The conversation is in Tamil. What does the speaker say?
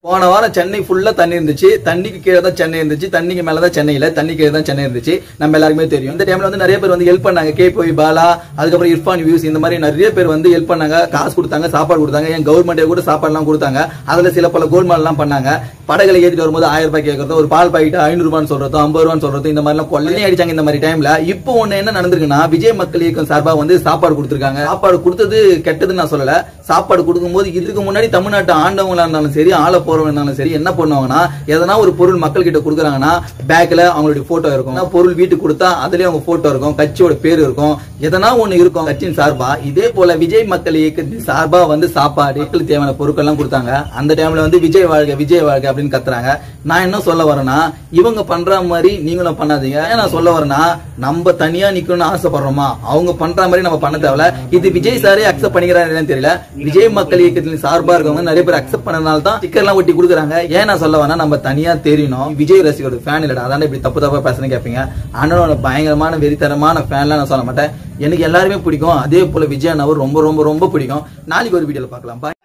போன வாரம் சென்னை ஃபுல்லா தண்ணி இருந்துச்சு தண்ணிக்கு கீழே தான் சென்னை இருந்துச்சு தண்ணிக்கு மேல தான் சென்னை இல்ல தண்ணி கீழே தான் சென்னை இருந்துச்சு நம்ம எல்லாருக்குமே தெரியும் இந்த டைம்ல வந்து நிறைய பேர் வந்து ஹெல்ப் பண்ணாங்க கே போய் பாலா அதுக்கப்புறம் இர்ஃபான் வியூஸ் இந்த மாதிரி நிறைய பேர் வந்து ஹெல்ப் பண்ணாங்க காசு கொடுத்தாங்க சாப்பாடு கொடுத்தாங்க என் கவர்மெண்டே கூட சாப்பாடுலாம் கொடுத்தாங்க அதுல சில பல கோல்மால் எல்லாம் பண்ணாங்க படகுல ஏத்திட்டு வரும்போது ஆயிரம் ரூபாய் கேட்கறதும் ஒரு பால் பாக்கெட் ஐநூறு ரூபான்னு சொல்றதும் ஐம்பது ரூபான்னு சொல்றதும் இந்த மாதிரி எல்லாம் கொள்ளையும் அடிச்சாங்க இந்த மாதிரி டைம்ல இப்போ ஒண்ணு என்ன நடந்திருக்குன்னா விஜய் மக்கள் இயக்கம் சார்பா வந்து சாப்பாடு கொடுத்திருக்காங்க சாப்பாடு கொடுத்தது கெட்டதுன்னு நான் சொல்லல சாப்பாடு கொடுக்கும்போது இதுக்கு முன்னாடி தமிழ்நாட்டு ஆண்டவங்களா இருந்தாலும் சரி ஆள போறவங்க இருந்தாலும் சரி என்ன பண்ணுவாங்கன்னா எதனா ஒரு பொருள் மக்கள் கிட்ட கொடுக்குறாங்கன்னா பேக்ல அவங்களுடைய போட்டோ இருக்கும் ஆனா பொருள் வீட்டுக்கு கொடுத்தா அதுலயும் அவங்க போட்டோ இருக்கும் கட்சியோட பேர் இருக்கும் எதனா ஒண்ணு இருக்கும் கட்சியின் சார்பா இதே போல விஜய் மக்கள் இயக்கத்தின் சார்பா வந்து சாப்பாடு மக்களுக்கு தேவையான பொருட்கள் எல்லாம் கொடுத்தாங்க அந்த டைம்ல வந்து விஜய் வாழ்க விஜய் வாழ்க அப்படின்னு கத்துறாங்க நான் என்ன சொல்ல வரேன்னா இவங்க பண்ற மாதிரி நீங்களும் பண்ணாதீங்க ஏன் நான் சொல்ல வரேன்னா நம்ம தனியா நிக்கணும்னு ஆசைப்படுறோமா அவங்க பண்ற மாதிரி நம்ம பண்ண தேவையில்ல இது விஜய் சாரே அக்செப்ட் பண்ணிக்கிறாரு தெரியல விஜய் மக்கள் இயக்கத்தின் சார்பா இருக்கவங்க நிறைய பேர் அக்செப்ட் பண்ணனால தான் ஸ்டிக்கர் எல்லாம் ஒட்டி கொடுக்குறாங்க ஏன் நான் சொல்ல வரேன்னா நம்ம தனியா தெரியணும் விஜய் ரசிகரோட ஃபேன் இல்லடா அதான் இப்படி தப்பு தப்பா பேசுறேன்னு கேட்பீங்க அண்ணனோட பயங்கரமான வெறித்தரமான ஃபேன்லாம் நான் சொல்ல மாட்டேன் எனக்கு எல்லாருமே பிடிக்கும் அதே போல விஜய் அண்ணாவும் ரொம்ப ரொம்ப ரொம்ப பிடிக்கும் நாளைக்கு ஒரு வீடியோல பார்க்கலாம் Bye.